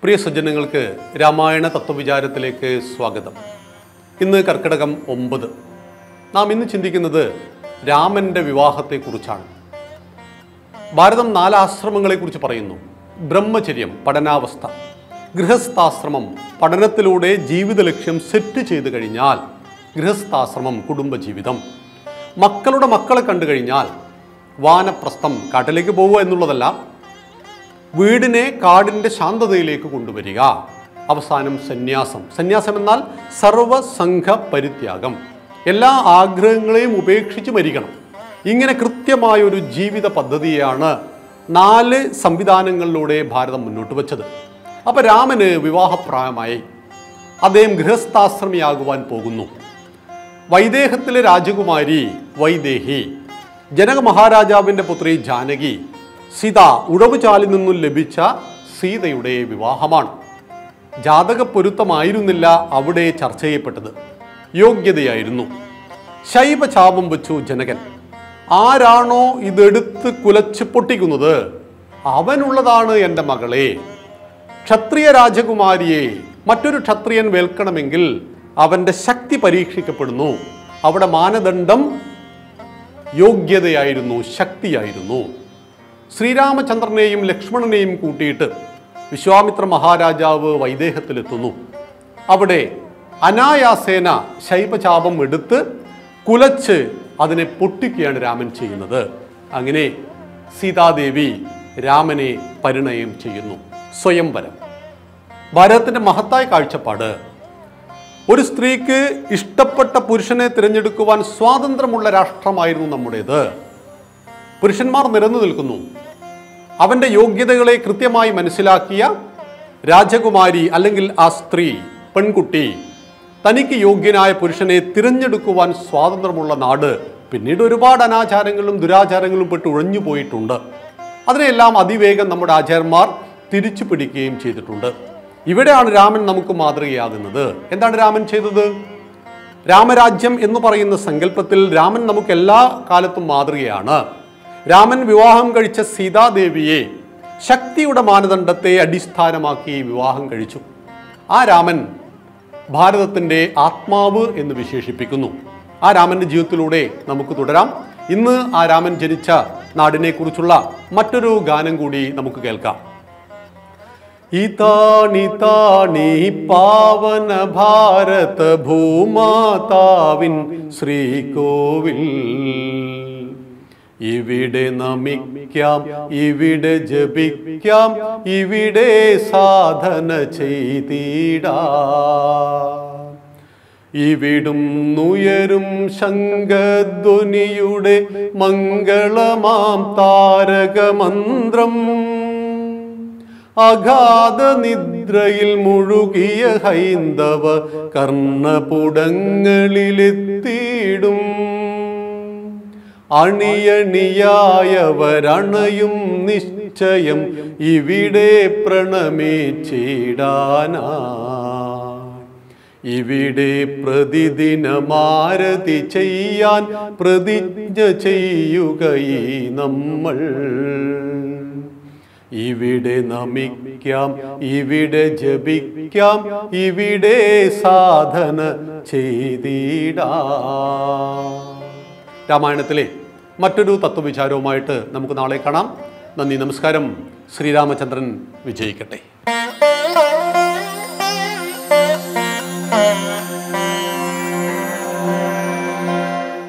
പ്രിയ സജ്ജനങ്ങൾക്ക് രാമായണ തത്വവിചാരത്തിലേക്ക് സ്വാഗതം ഇന്ന് കർക്കിടകം ഒമ്പത് നാം ഇന്ന് ചിന്തിക്കുന്നത് രാമൻ്റെ വിവാഹത്തെക്കുറിച്ചാണ് ഭാരതം നാല് ആശ്രമങ്ങളെക്കുറിച്ച് പറയുന്നു ബ്രഹ്മചര്യം പഠനാവസ്ഥ ഗൃഹസ്ഥാശ്രമം പഠനത്തിലൂടെ ജീവിത ലക്ഷ്യം സെറ്റ് ചെയ്തു കഴിഞ്ഞാൽ ഗൃഹസ്ഥാശ്രമം കുടുംബജീവിതം മക്കളുടെ മക്കളെ കണ്ടു കഴിഞ്ഞാൽ വാനപ്രസ്ഥം കാട്ടിലേക്ക് പോവുക എന്നുള്ളതല്ല വീടിനെ കാടിൻ്റെ ശാന്തതയിലേക്ക് കൊണ്ടുവരിക അവസാനം സന്യാസം സന്യാസം എന്നാൽ സർവസംഘ പരിത്യാഗം എല്ലാ ആഗ്രഹങ്ങളെയും ഉപേക്ഷിച്ച് മരിക്കണം ഇങ്ങനെ കൃത്യമായ ഒരു ജീവിത പദ്ധതിയാണ് നാല് സംവിധാനങ്ങളിലൂടെ ഭാരതം മുന്നോട്ട് വച്ചത് അപ്പോൾ രാമന് വിവാഹപ്രായമായി അദ്ദേഹം ഗൃഹസ്ഥാശ്രമിയാകുവാൻ പോകുന്നു വൈദേഹത്തിലെ രാജകുമാരി വൈദേഹി ജനക മഹാരാജാവിൻ്റെ പുത്രി ജാനകി സീത ഉഴവുചാലിൽ നിന്നും ലഭിച്ച സീതയുടെ വിവാഹമാണ് ജാതക പൊരുത്തമായിരുന്നില്ല അവിടെ ചർച്ച ചെയ്യപ്പെട്ടത് യോഗ്യതയായിരുന്നു ശൈവചാപം വെച്ചു ജനകൻ ആരാണോ ഇതെടുത്ത് കുലച്ച് പൊട്ടിക്കുന്നത് അവനുള്ളതാണ് എൻ്റെ മകളെ ക്ഷത്രിയ രാജകുമാരിയെ മറ്റൊരു ക്ഷത്രിയൻ വേൽക്കണമെങ്കിൽ അവൻ്റെ ശക്തി പരീക്ഷിക്കപ്പെടുന്നു അവിടെ മാനദണ്ഡം യോഗ്യതയായിരുന്നു ശക്തിയായിരുന്നു ശ്രീരാമചന്ദ്രനെയും ലക്ഷ്മണനെയും കൂട്ടിയിട്ട് വിശ്വാമിത്ര മഹാരാജാവ് വൈദേഹത്തിലെത്തുന്നു അവിടെ അനായാസേന ശൈവചാപം എടുത്ത് കുലച്ച് അതിനെ പൊട്ടിക്കുകയാണ് രാമൻ ചെയ്യുന്നത് അങ്ങനെ സീതാദേവി രാമനെ പരിണയം ചെയ്യുന്നു സ്വയംവരം ഭാരതത്തിൻ്റെ മഹത്തായ കാഴ്ചപ്പാട് ഒരു സ്ത്രീക്ക് ഇഷ്ടപ്പെട്ട പുരുഷനെ തിരഞ്ഞെടുക്കുവാൻ സ്വാതന്ത്ര്യമുള്ള രാഷ്ട്രമായിരുന്നു നമ്മുടേത് പുരുഷന്മാർ നിരന്നു നിൽക്കുന്നു അവൻ്റെ യോഗ്യതകളെ കൃത്യമായി മനസ്സിലാക്കിയ രാജകുമാരി അല്ലെങ്കിൽ ആ സ്ത്രീ പെൺകുട്ടി തനിക്ക് യോഗ്യനായ പുരുഷനെ തിരഞ്ഞെടുക്കുവാൻ സ്വാതന്ത്ര്യമുള്ള നാട് പിന്നീട് ഒരുപാട് അനാചാരങ്ങളും ദുരാചാരങ്ങളും പെട്ട് ഉഴഞ്ഞു പോയിട്ടുണ്ട് അതിനെല്ലാം അതിവേഗം നമ്മുടെ ആചാര്യന്മാർ തിരിച്ചു പിടിക്കുകയും ചെയ്തിട്ടുണ്ട് ഇവിടെയാണ് രാമൻ നമുക്ക് മാതൃകയാകുന്നത് എന്താണ് രാമൻ ചെയ്തത് രാമരാജ്യം എന്ന് പറയുന്ന സങ്കല്പത്തിൽ രാമൻ നമുക്ക് എല്ലാ കാലത്തും മാതൃകയാണ് രാമൻ വിവാഹം കഴിച്ച സീതാദേവിയെ ശക്തിയുടെ മാനദണ്ഡത്തെ അടിസ്ഥാനമാക്കി വിവാഹം കഴിച്ചു ആ രാമൻ ഭാരതത്തിൻ്റെ ആത്മാവ് എന്ന് വിശേഷിപ്പിക്കുന്നു ആ രാമൻ്റെ ജീവിതത്തിലൂടെ നമുക്ക് തുടരാം ഇന്ന് ആ രാമൻ ജനിച്ച നാടിനെക്കുറിച്ചുള്ള മറ്റൊരു ഗാനം കൂടി നമുക്ക് കേൾക്കാം ഇതാണിതാണി പാവന ഭാരത ഭൂമാതാവിൻ ശ്രീകോവിൽ ഇവിടെ നമിക്കാം ഇവിടെ ജപിക്കാം ഇവിടെ സാധന ചെയ്തിടാ ഇവിടും നുയരും ശങ്കധ്വനിയുടെ മംഗളമാം താരകമന്ത്രം അഗാധ നിദ്രയിൽ മുഴുകിയ ഹൈന്ദവ കർണപുടങ്ങളിലെത്തിയിടും അണിയണിയായവരണയും നിശ്ചയം ഇവിടെ പ്രണമിച്ചിടാനാ ഇവിടെ പ്രതിദിനമാരതി ചെയ്യാൻ പ്രതിജ്ഞ ചെയ്യുകയി നമ്മൾ ഇവിടെ നമിക്കാം ഇവിടെ ജപിക്കാം ഇവിടെ സാധന ചെയ്തിടാ രാമായണത്തിലെ മറ്റൊരു തത്വവിചാരവുമായിട്ട് നമുക്ക് നാളെ കാണാം നന്ദി നമസ്കാരം ശ്രീരാമചന്ദ്രൻ വിജയിക്കട്ടെ Thank you.